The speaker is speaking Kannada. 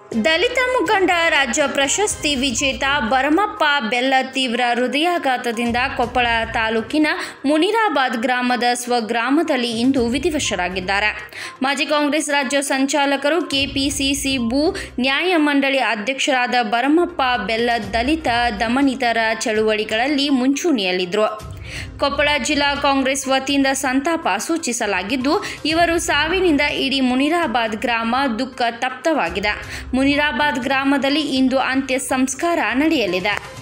ದಲಿತ ಮುಖಂಡ ರಾಜ್ಯ ಪ್ರಶಸ್ತಿ ವಿಜೇತ ಭರಮಪ್ಪ ಬೆಲ್ಲ ತೀವ್ರ ಹೃದಯಾಘಾತದಿಂದ ಕೊಪ್ಪಳ ತಾಲೂಕಿನ ಮುನಿರಾಬಾದ್ ಗ್ರಾಮದ ಸ್ವಗ್ರಾಮದಲ್ಲಿ ಇಂದು ವಿಧಿವಶರಾಗಿದ್ದಾರೆ ಮಾಜಿ ಕಾಂಗ್ರೆಸ್ ರಾಜ್ಯ ಸಂಚಾಲಕರು ಕೆಪಿಸಿಸಿ ಭೂ ನ್ಯಾಯ ಮಂಡಳಿ ಅಧ್ಯಕ್ಷರಾದ ಭರಮಪ್ಪ ಬೆಲ್ಲ ದಲಿತ ದಮನಿತರ ಚಳುವಳಿಗಳಲ್ಲಿ ಮುಂಚೂಣಿಯಲ್ಲಿದ್ದರು ಕೊಪ್ಪಳ ಜಿಲ್ಲಾ ಕಾಂಗ್ರೆಸ್ ವತಿಯಿಂದ ಸಂತಾಪ ಸೂಚಿಸಲಾಗಿದ್ದು ಇವರು ಸಾವಿನಿಂದ ಇಡೀ ಮುನಿರಾಬಾದ್ ಗ್ರಾಮ ದುಃಖ ತಪ್ತವಾಗಿದೆ ಮುನಿರಾಬಾದ್ ಗ್ರಾಮದಲ್ಲಿ ಇಂದು ಅಂತ್ಯ ಸಂಸ್ಕಾರ ನಡೆಯಲಿದೆ